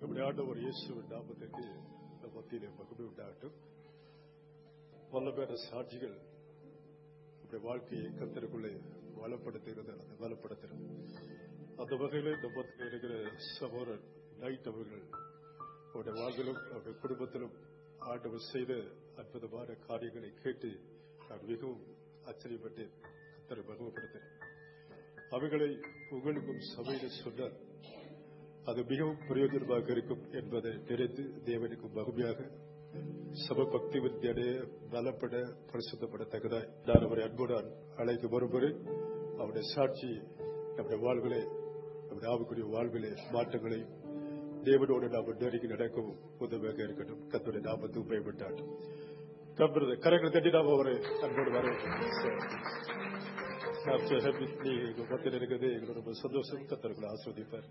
நம்முடைய ஆண்டவர் இயேசுவின் நாமத்திற்கு நம் மத்தியிலே மகிமை உண்டாகட்டும் வல்லமையான சாட்சிகள் நம்முடைய வாழ்க்கையை கத்தருக்குள்ளே வளப்படுத்துகிறது அந்த வளப்படுத்துகிறது அந்த வகையில் இந்த மத்தியில் இருக்கிற சகோதரன் நைட் அவர்கள் அவருடைய வாழ்விலும் அவருடைய குடும்பத்திலும் ஆண்டவர் செய்த அற்புதமான காரியங்களை கேட்டு நான் மிகவும் ஆச்சரியப்பட்டு கத்தரை மகிமைப்படுத்தேன் அவைகளை உங்களுக்கும் சபையில சொன்னால் அது மிகவும் பிரயோஜனமாக இருக்கும் என்பதை நினைத்து தேவனுக்கு மகிமையாக சப பக்தி வித்தியடைய பலப்பட பரிசுத்தப்படத்தக்கதாய் நான் அவரை அன்புடன் அழைக்கும் ஒருமுறை அவருடைய சாட்சி நம்முடைய வாழ்விலே நம்முடைய ஆவுக்குரிய வாழ்விலே மாற்றங்களை தேவனோடு நாம் நெருங்கி நடக்கவும் உதவியாக இருக்கட்டும் கத்தோடைய நாமத்து பயப்பட்டாட்டும் கம்புறது கரங்களை தட்டி நாம் அவரை அன்போடு வரவேற்கிறோம் நீங்க மத்தியில் இருக்கிறது எங்களோட ரொம்ப சந்தோஷம் கத்தர்களை ஆஸ்வதிப்பார்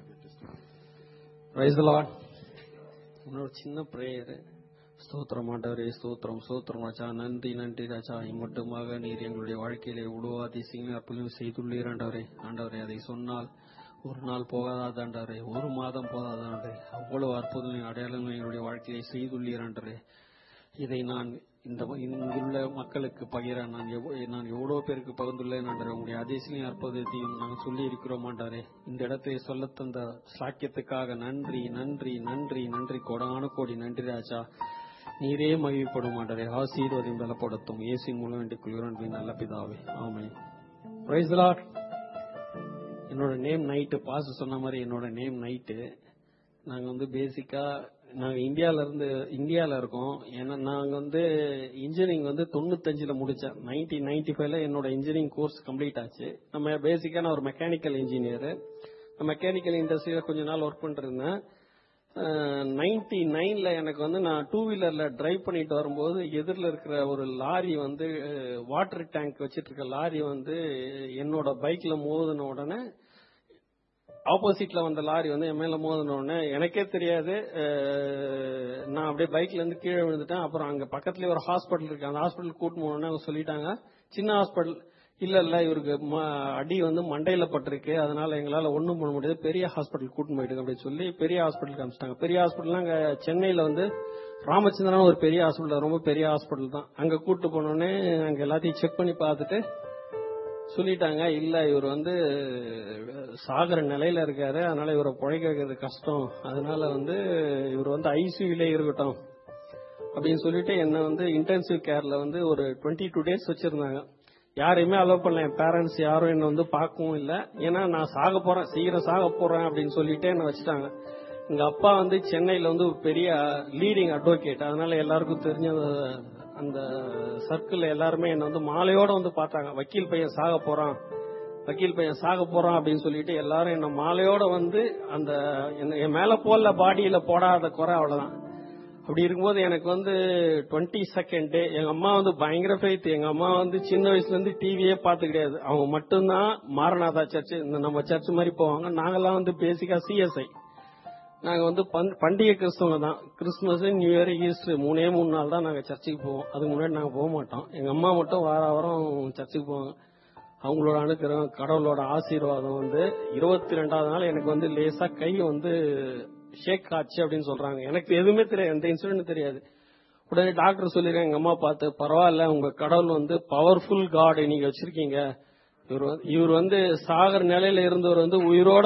பிரைஸ் லார்ட் உன்னோட சின்ன பிரேயர் ஸ்தோத்திரம் ஆண்டவரே ஸ்தோத்திரம் ஸ்தோத்திரம் ராஜா நன்றி நன்றி ராஜா இம்மட்டுமாக நீர் எங்களுடைய வாழ்க்கையிலே உழுவ அதிசயங்களை அற்புதம் செய்துள்ளீர் ஆண்டவரே ஆண்டவரே அதை சொன்னால் ஒரு நாள் போகாத ஆண்டவரே ஒரு மாதம் போகாத ஆண்டவரே அவ்வளவு அற்புதம் அடையாளங்கள் எங்களுடைய வாழ்க்கையை செய்துள்ளீர் ஆண்டவரே இதை நான் இந்த இங்குள்ள மக்களுக்கு பகிர நான் எவ்வ- நான் எவ்வளவு பேருக்கு பகிர்ந்துள்ளேன் ஆண்டவரே உங்களுடைய அதிசயம் அற்புதத்தையும் நாங்கள் சொல்லி இருக்கிறோம் ஆண்டவரே இந்த இடத்தை சொல்ல தந்த சாக்கியத்துக்காக நன்றி நன்றி நன்றி நன்றி கொடான கோடி நன்றி ராஜா நீரே மகிழ்ப்படும் ஆண்டவரே ஆசீர்வதியும் பலப்படுத்தும் இயேசின் மூலம் வேண்டிக் கொள்கிறோம் நல்ல பிதாவே ஆமை பிரைஸ் லார்ட் என்னோட நேம் நைட்டு பாஸ் சொன்ன மாதிரி என்னோட நேம் நைட்டு நாங்க வந்து பேசிக்கா நாங்க இந்தியால இருந்து இந்தியால இருக்கோம் ஏன்னா நாங்க வந்து இன்ஜினியரிங் வந்து தொண்ணூத்தஞ்சுல முடிச்சேன் நைன்டீன் நைன்டி ஃபைவ்ல என்னோட இன்ஜினியரிங் கோர்ஸ் கம்ப்ளீட் ஆச்சு நம்ம பேசிக்கா நான் ஒரு மெக்கானிக்கல் இன்ஜினியர் மெக்கானிக்கல் இண்டஸ்ட்ரியில கொஞ்ச நாள் ஒர்க் பண்ணிட்டு இருந்தேன் நைன்டி நைன்ல எனக்கு வந்து நான் டூ வீலர்ல டிரைவ் பண்ணிட்டு வரும்போது எதிரில் இருக்கிற ஒரு லாரி வந்து வாட்டர் டேங்க் வச்சிட்டு இருக்க லாரி வந்து என்னோட பைக்ல மோதின உடனே ஆப்போசிட்ல வந்த லாரி வந்து என் மேல மோதின உடனே எனக்கே தெரியாது அஹ், நான் அப்படியே பைக்ல இருந்து கீழே விழுந்துட்டேன் அப்புறம் அங்க பக்கத்துலயே ஒரு ஹாஸ்பிட்டல் இருக்கு அந்த ஹாஸ்பிட்டல் கூட்டு போனோடனே அவங்க சொல்லிட்டாங்க சின்ன ஹாஸ்பிட்டல் இல்ல இல்ல இவருக்கு ம- அடி வந்து மண்டையில பட்டிருக்கு அதனால எங்களால ஒண்ணும் பண்ண முடியாது பெரிய ஹாஸ்பிட்டல் கூட்டு போயிடுங்க அப்படின்னு சொல்லி பெரிய ஹாஸ்பிட்டல் காமிச்சிட்டாங்க பெரிய ஹாஸ்பிட்டல் அங்க சென்னையில வந்து ராமச்சந்திரன் ஒரு பெரிய ஹாஸ்பிட்டல் ரொம்ப பெரிய ஹாஸ்பிட்டல் தான் அங்க கூட்டு போனோடனே அங்க எல்லாத்தையும் செக் பண்ணி பார்த்துட்டு சொல்லிட்டாங்க இல்ல இவர் வந்து சாகர நிலையில இருக்காரு அதனால இவரை பிழைக்க வைக்கிறது கஷ்டம் அதனால வந்து இவர் வந்து ஐசியூல இருக்கட்டும் அப்படின்னு சொல்லிட்டு என்ன வந்து இன்டென்சிவ் கேர்ல வந்து ஒரு டுவெண்ட்டி டூ டேஸ் வச்சிருந்தாங்க யாரையுமே அலோவ் பண்ணல என் பேரண்ட்ஸ் யாரும் என்ன வந்து பார்க்கவும் இல்லை ஏன்னா நான் சாக போறேன் சீக்கிரம் சாக போறேன் அப்படின்னு சொல்லிட்டு என்ன வச்சுட்டாங்க எங்க அப்பா வந்து சென்னையில வந்து ஒரு பெரிய லீடிங் அட்வொகேட் அதனால எல்லாருக்கும் தெரிஞ்ச அந்த- அந்த சர்க்கிள் எல்லாருமே என்ன வந்து மாலையோட வந்து பார்த்தாங்க வக்கீல் பையன் சாக போறான் வக்கீல் பையன் சாக போறான் அப்படின்னு சொல்லிட்டு எல்லாரும் என்ன மாலையோட வந்து அந்த என்ன- என் மேல போல பாடியில போடாத குறை அவ்வளவுதான் அப்படி இருக்கும்போது எனக்கு வந்து டுவெண்ட்டி செகண்ட் டே எங்க அம்மா வந்து பயங்கர ஃபெய்த் எங்க அம்மா வந்து சின்ன வயசுல இருந்து டிவியே பார்த்து கிடையாது அவங்க மட்டும்தான் மாரநாதா சர்ச் இந்த நம்ம சர்ச் மாதிரி போவாங்க நாங்கெல்லாம் வந்து பேசிக்கா சிஎஸ்ஐ நாங்க வந்து பந்த்- பண்டிகை கிறிஸ்தவங்க தான் கிறிஸ்துமஸ் நியூ இயர் ஈஸ்டர் மூணே மூணு நாள் தான் நாங்க சர்ச்சுக்கு போவோம் அதுக்கு முன்னாடி நாங்க போக மாட்டோம் எங்க அம்மா மட்டும் வார வாரம் சர்ச்சுக்கு போவாங்க அவங்களோட அனுக்கிறம் கடவுளோட ஆசீர்வாதம் வந்து இருபத்தி ரெண்டாவது நாள் எனக்கு வந்து லேசா கை வந்து ஷேக் ஆச்சு அப்படின்னு சொல்றாங்க எனக்கு எதுவுமே தெரியாது எந்த இன்சிடென்ட் தெரியாது உடனே டாக்டர் சொல்லிருக்காங்க எங்க அம்மா பார்த்து பரவாயில்ல உங்க கடவுள் வந்து பவர்ஃபுல் காட் நீங்க வச்சிருக்கீங்க இவர் வந்து- இவர் வந்து சாகர் நிலையில இருந்தவர் வந்து உயிரோட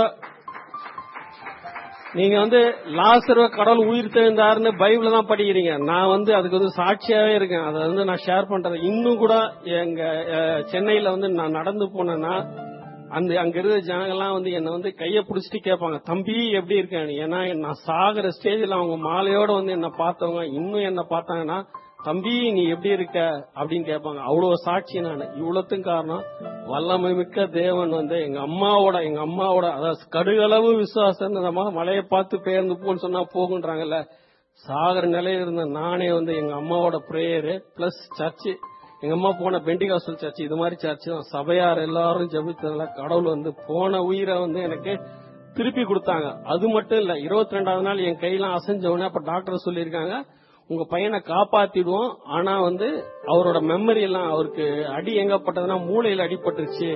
நீங்க வந்து லாசர்வ கடவுள் உயிர் தெழுந்தாருன்னு பைபிள் தான் படிக்கிறீங்க நான் வந்து அதுக்கு வந்து சாட்சியாவே இருக்கேன் அதை வந்து நான் ஷேர் பண்றேன் இன்னும் கூட எங்க அஹ், சென்னையில வந்து நான் நடந்து போனேன்னா அந்த அங்க இருக்கிற ஜனங்கள்லாம் வந்து என்ன வந்து கைய புடிச்சிட்டு கேட்பாங்க தம்பி எப்படி இருக்கேன் ஏன்னா நான் சாகுற ஸ்டேஜ்ல அவங்க மாலையோட வந்து என்ன பார்த்தவங்க இன்னும் என்ன பார்த்தாங்கன்னா தம்பி நீ எப்படி இருக்க அப்படின்னு கேட்பாங்க அவ்வளவு சாட்சி நான் இவ்வளவுக்கும் காரணம் வல்லமை மிக்க தேவன் வந்து எங்க அம்மாவோட எங்க அம்மாவோட அதாவது கடுகளவு விசுவாசம் நம்ம மலையை பார்த்து பெயர்ந்து போன்னு சொன்னா போகுன்றாங்கல்ல சாகர நிலையில இருந்த நானே வந்து எங்க அம்மாவோட பிரேயரு பிளஸ் சர்ச்சு எங்க அம்மா போன பெண்டிகாசல் சர்ச் இது மாதிரி சர்ச் தான் சபையார் எல்லாரும் ஜபித்ததுல கடவுள் வந்து போன உயிரை வந்து எனக்கு திருப்பி கொடுத்தாங்க அது மட்டும் இல்ல இருபத்தி ரெண்டாவது நாள் என் கையெல்லாம் அசைஞ்ச உடனே அப்ப டாக்டர் சொல்லியிருக்காங்க உங்க பையனை காப்பாத்திடுவோம் ஆனா வந்து அவரோட மெமரி எல்லாம் அவருக்கு அடி எங்க பட்டதுன்னா மூளையில அடிபட்டுருச்சு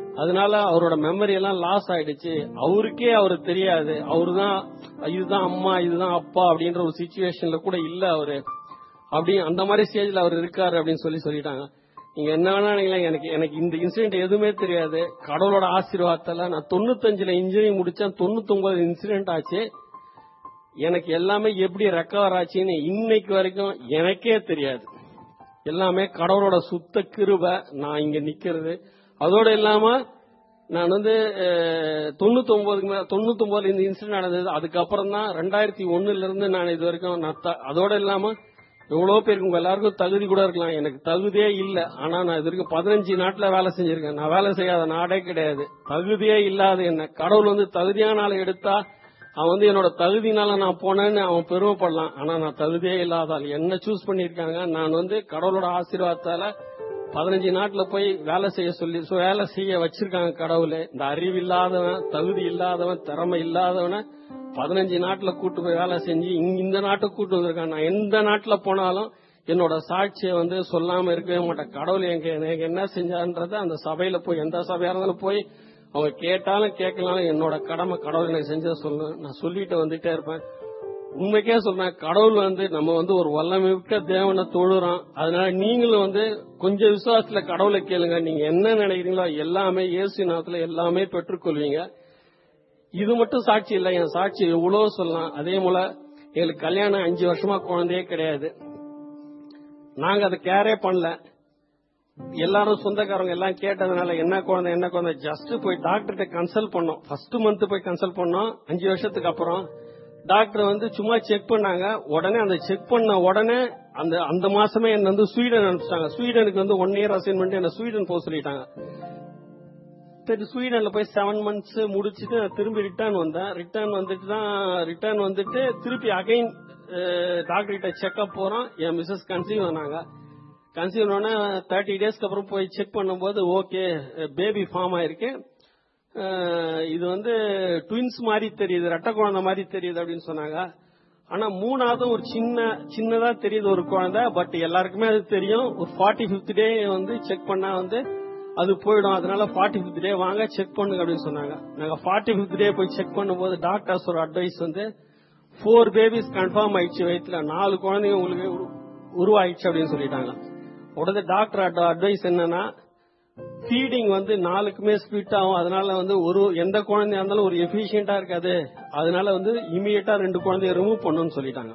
அதனால அவரோட மெமரி எல்லாம் லாஸ் ஆயிடுச்சு அவருக்கே அவரு தெரியாது அவருதான் இதுதான் அம்மா இதுதான் அப்பா அப்படின்ற ஒரு சுச்சுவேஷன்ல கூட இல்ல அவரு அப்படி அந்த மாதிரி ஸ்டேஜ்ல அவர் இருக்காரு அப்படின்னு சொல்லி சொல்லிட்டாங்க நீங்க என்ன வேணா நினைக்கலாம் எனக்கு எனக்கு இந்த இன்சிடென்ட் எதுவுமே தெரியாது கடவுளோட ஆசீர்வாதத்தால நான் தொண்ணூத்தஞ்சுல இன்ஜினியரிங் முடிச்சேன் தொண்ணூத்தொன்பது இன்சிடென்ட் ஆச்சு எனக்கு எல்லாமே எப்படி ரெக்கவர் ஆச்சுன்னு இன்னைக்கு வரைக்கும் எனக்கே தெரியாது எல்லாமே கடவுளோட சுத்த கிருபை நான் இங்க நிக்கிறது அதோட இல்லாம நான் வந்து தொண்ணூத்தி ஒன்பதுக்கு மேல தொண்ணூத்தி ஒன்பதுல இந்த இன்சிடென்ட் நடந்தது அதுக்கப்புறம் தான் ரெண்டாயிரத்தி ஒண்ணுல இருந்து நான் இது வரைக்கும் நான் த- அதோட இல்லாம எவ்வளவு பேருக்கு உங்க எல்லாருக்கும் தகுதி கூட இருக்கலாம் எனக்கு தகுதியே இல்ல ஆனா நான் இது வரைக்கும் பதினஞ்சு நாட்டுல வேலை செஞ்சிருக்கேன் நான் வேலை செய்யாத நாடே கிடையாது தகுதியே இல்லாத என்ன கடவுள் வந்து தகுதியான ஆளை எடுத்தா அவன் வந்து என்னோட தகுதினால நான் போனேன்னு அவன் பெருமைப்படலாம் ஆனா நான் தகுதியே இல்லாத ஆள் என்ன சூஸ் பண்ணிருக்காங்க நான் வந்து கடவுளோட ஆசீர்வாதத்தால பதினஞ்சு நாட்டுல போய் வேலை செய்ய சொல்லி so வேலை செய்ய வச்சிருக்காங்க கடவுளே இந்த அறிவு இல்லாதவன் தகுதி இல்லாதவன் திறமை இல்லாதவன பதினஞ்சு நாட்டுல கூட்டு போய் வேலை செஞ்சு இங்க இந்த நாட்டுக்கு கூட்டு வந்திருக்கான் நான் எந்த நாட்டுல போனாலும் என்னோட சாட்சியை வந்து சொல்லாம இருக்கவே மாட்டேன் கடவுள் எங்க எனக்கு என்ன செஞ்சான்றத அந்த சபையில போய் எந்த சபையா இருந்தாலும் போய் அவங்க கேட்டாலும் கேட்கலாம் என்னோட கடமை கடவுள் எனக்கு செஞ்சதை சொல்லணும் நான் சொல்லிட்டு வந்துட்டே இருப்பேன் உண்மைக்கே சொல்றேன் கடவுள் வந்து நம்ம வந்து ஒரு வல்லமிக்க தேவனை தொழுறோம் அதனால நீங்களும் வந்து கொஞ்சம் விசுவாசத்துல கடவுளை கேளுங்க நீங்க என்ன நினைக்கிறீங்களோ எல்லாமே இயேசு நாத்துல எல்லாமே பெற்றுக்கொள்வீங்க இது மட்டும் சாட்சி இல்ல என் சாட்சி எவ்வளவு சொல்லலாம் அதே போல எங்களுக்கு கல்யாணம் அஞ்சு வருஷமா குழந்தையே கிடையாது நாங்க அதை கேரே பண்ணல எல்லாரும் சொந்தக்காரங்க எல்லாம் கேட்டதுனால என்ன குழந்தை என்ன குழந்தை ஜஸ்ட் போய் டாக்டர்கிட்ட கன்சல்ட் பண்ணோம் ஃபர்ஸ்ட் மந்த் போய் கன்சல்ட் பண்ணோம் அஞ்சு வருஷத்துக்கு அப்புறம் டாக்டர் வந்து சும்மா செக் பண்ணாங்க உடனே அந்த செக் பண்ண உடனே அந்த அந்த மாசமே என்ன வந்து ஸ்வீடன் அனுப்பிச்சிட்டாங்க ஸ்வீடனுக்கு வந்து ஒன் இயர் அசைன்மெண்ட் என்ன ஸ்வீடன் போக சொல்லிட்டாங்க சரி ஸ்வீடன்ல போய் செவன் மந்த்ஸ் முடிச்சுட்டு நான் திரும்பி ரிட்டர்ன் வந்தேன் ரிட்டர்ன் வந்துட்டு தான் ரிட்டர்ன் வந்துட்டு திருப்பி அகைன் டாக்டர் கிட்ட செக்அப் போறோம் என் மிஸ்ஸஸ் கன்சீவ் ஆனாங்க கன்சீவ் ஆன தேர்ட்டி டேஸ்க்கு அப்புறம் போய் செக் பண்ணும்போது ஓகே பேபி ஃபார்ம் ஆயிருக்கு அஹ், இது வந்து ட்வின்ஸ் மாதிரி தெரியுது ரெட்டை குழந்தை மாதிரி தெரியுது அப்படின்னு சொன்னாங்க ஆனா மூணாவது ஒரு சின்ன சின்னதா தெரியுது ஒரு குழந்தை பட் எல்லாருக்குமே அது தெரியும் ஒரு ஃபார்ட்டி பிப்த் டே வந்து செக் பண்ணா வந்து அது போயிடும் அதனால ஃபார்ட்டி பிப்த் டே வாங்க செக் பண்ணுங்க அப்படின்னு சொன்னாங்க நாங்க ஃபார்ட்டி பிப்த் டே போய் செக் பண்ணும்போது டாக்டர்ஸ் ஒரு அட்வைஸ் வந்து ஃபோர் பேபிஸ் கன்ஃபார்ம் ஆயிடுச்சு வயிற்றுல நாலு குழந்தைங்க உங்களுக்கு உரு- உருவாயிடுச்சு அப்படின்னு சொல்லிட்டாங்க உடனே டாக்டர் அட்வைஸ் என்னன்னா ஃபீடிங் வந்து நாலுக்குமே ஸ்பிட் ஆகும் அதனால வந்து ஒரு எந்த குழந்தையா இருந்தாலும் ஒரு எஃபிஷியண்டா இருக்காது அதனால வந்து இமீடியட்டா ரெண்டு குழந்தைய ரிமூவ் பண்ணணும்னு சொல்லிட்டாங்க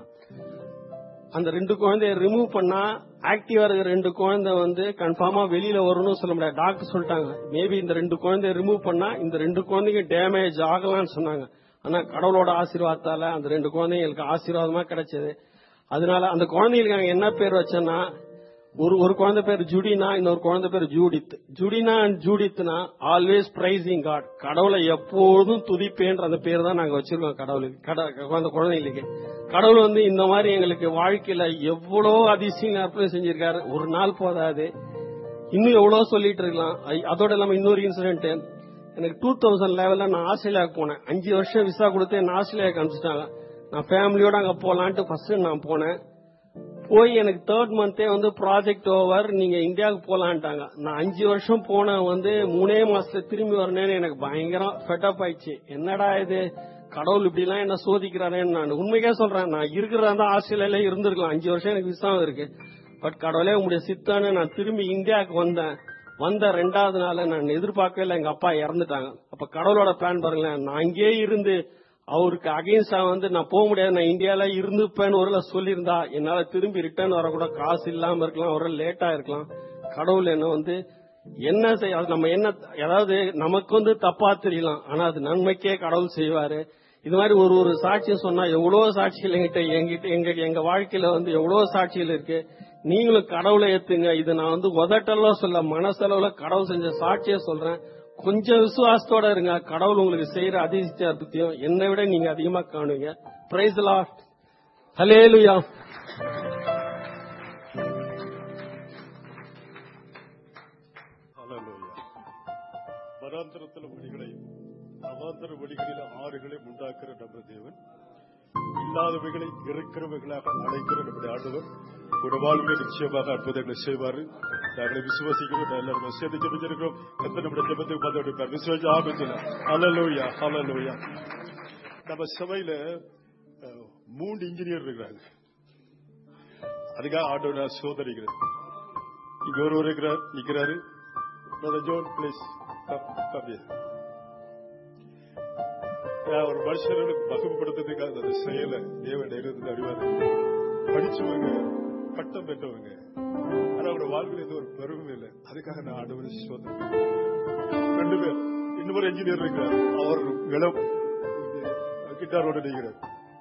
அந்த ரெண்டு குழந்தைய ரிமூவ் பண்ணா ஆக்டிவா இருக்கிற ரெண்டு குழந்தை வந்து கன்ஃபார்மா வெளியில வரணும்னு சொல்ல முடியாது டாக்டர் சொல்லிட்டாங்க மேபி இந்த ரெண்டு குழந்தைய ரிமூவ் பண்ணா இந்த ரெண்டு குழந்தைங்க டேமேஜ் ஆகலாம்னு சொன்னாங்க ஆனா கடவுளோட ஆசீர்வாதத்தால அந்த ரெண்டு குழந்தைங்களுக்கு ஆசீர்வாதமா கிடைச்சது அதனால அந்த குழந்தைங்களுக்கு நாங்க என்ன பேர் வச்சோன்னா ஒரு ஒரு குழந்தை பேர் ஜுடினா இன்னொரு குழந்தை பேர் ஜூடித் ஜுடினா அண்ட் ஜூடித்னா ஆல்வேஸ் பிரைசிங் காட் கடவுளை எப்போதும் துதிப்பேன்ற அந்த பேர் தான் நாங்க வச்சிருக்கோம் கடவுளுக்கு கட- அந்த குழந்தைங்களுக்கு கடவுள் வந்து இந்த மாதிரி எங்களுக்கு வாழ்க்கையில எவ்வளவு அதிசயம் அற்புதம் செஞ்சிருக்காரு ஒரு நாள் போதாது இன்னும் எவ்வளவு சொல்லிட்டு இருக்கலாம் ஐ- அதோட இல்லாம இன்னொரு இன்சிடென்ட் எனக்கு டூ தௌசண்ட் லெவல்ல நான் ஆஸ்திரேலியாவுக்கு போனேன் அஞ்சு வருஷம் விசா கொடுத்து என்ன ஆஸ்திரேலியாவுக்கு அனுப்பிச்சிட்டாங்க நான் ஃபேமிலியோட அங்க போலான்ட்டு ஃபர்ஸ்ட் நான் போனேன் போய் எனக்கு தேர்ட் மந்தே வந்து ப்ராஜெக்ட் ஓவர் நீங்க இந்தியாவுக்கு போலான்ட்டாங்க நான் அஞ்சு வருஷம் போன வந்து மூணே மாசத்துல திரும்பி வரணும்னு எனக்கு பயங்கரம் ஃபெட்டப் ஆயிடுச்சு என்னடா இது கடவுள் இப்படி எல்லாம் என்ன சோதிக்கிறாரேன்னு நான் உண்மைக்கே சொல்றேன் நான் இருக்கிறதா தான் ஆஸ்திரேலியால இருந்திருக்கலாம் அஞ்சு வருஷம் எனக்கு விசாவும் இருக்கு பட் கடவுளே உங்களுடைய சித்தான்னு நான் திரும்பி இந்தியாவுக்கு வந்தேன் வந்த ரெண்டாவது நாள் நான் எதிர்பார்க்கவே இல்லை எங்க அப்பா இறந்துட்டாங்க அப்ப கடவுளோட பிளான் பாருங்களேன் நான் அங்கேயே இருந்து அவருக்கு அகைன்ஸ்டா வந்து நான் போக முடியாது நான் இந்தியால இருந்துப்பேன்னு ஒரு சொல்லியிருந்தா என்னால திரும்பி ரிட்டர்ன் வரக்கூட காசு இல்லாம இருக்கலாம் ஒரு லேட்டா இருக்கலாம் கடவுள் என்ன வந்து என்ன செய்ய அது நம்ம என்ன அதாவது நமக்கு வந்து தப்பா தெரியலாம் ஆனா அது நன்மைக்கே கடவுள் செய்வாரு இது மாதிரி ஒரு ஒரு சாட்சியம் சொன்னா எவ்வளவு சாட்சிகள் எங்கிட்ட எங்கிட்ட எங்க எங்க வாழ்க்கையில வந்து எவ்வளவு சாட்சிகள் இருக்கு நீங்களும் கடவுளை ஏத்துங்க இது நான் வந்து உதட்டெல்லாம் சொல்ல மனசளவுல கடவுள் செஞ்ச சாட்சியை சொல்றேன் கொஞ்சம் விசுவாசத்தோட இருங்க கடவுள் உங்களுக்கு செய்யற அதிசய அற்புத்தியம் என்னை விட நீங்க அதிகமா காணுவீங்க பிரைஸ் லாட் ஹலேலுயா ஹalleluya வனாந்தரத்தில் வழிகளையும் அவாந்தர வழிகளில் ஆறுகளையும் உண்டாக்குற நம்ம தேவன் இல்லாதவைகளை இருக்கிறவைகளாக அழைக்கிற நம்முடைய ஆண்டவர் ஒரு வாழ்வில் நிச்சயமாக அற்புதங்களை செய்வாரு நாங்களை விசுவாசிக்கிறோம் நான் எல்லாரும் சேர்ந்து ஜெபிச்சிருக்கிறோம் எத்தனை நம்முடைய ஜெபத்துக்கு பார்த்து எடுப்பார் விசுவாசி ஆபத்துல அலலோயா அலலோயா நம்ம சபையில அஹ், மூன்று இன்ஜினியர் இருக்கிறாங்க அதுக்காக ஆண்டவர் நான் சோதரிக்கிறேன் இங்க ஒருவர் இருக்கிறார் நிக்கிறாரு பிரதர் ஜோன் பிளீஸ் ஒரு மனுஷனுக்கு மகப்படுத்துறதுக்காக அந்த செயலை தேவன் இருந்து அறிவார் படிச்சவங்க பட்டம் பெற்றவங்க ஆனா அவரோட வாழ்வில் எந்த ஒரு பெருமை இல்லை அதுக்காக நான் ஆண்டவரை சோதனை ரெண்டு பேர் இன்னொரு என்ஜினியர் இருக்கிறார் அவர் இளம் கிட்டாரோட நிற்கிறார்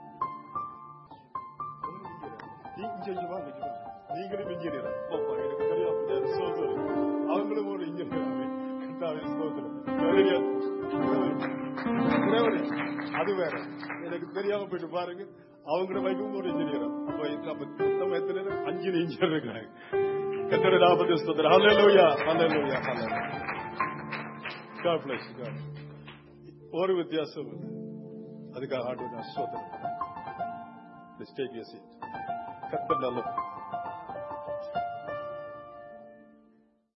நீ இங்க வா, இங்க வா. நீங்களும் இன்ஜினியர் அப்பா எனக்கு தெரியும் அப்படியா சோதனை அவங்களும் ஒரு இன்ஜினியர் கர்த்தாவே, ஸ்தோத்திரம். ஹalleluya. தேவனே, அது வேற எனக்கு தெரியாம போயிட்டு பாருங்க அவங்கள வைக்கும் ஒரு இன்ஜினியர் அப்ப இது நம்ம மொத்தம் எத்தனை பேர்? அஞ்சு இன்ஜினியர் இருக்கிறாங்க கத்தோட நாற்பது ஸ்தோத்திரம் ஹalleluya ஹalleluya ஹalleluya God bless you, God. ஒரு வித்தியாசம் இல்லை அதுக்காக ஆண்டு நான் சோதனை Let's take your seat. கத்தர் நல்லவர்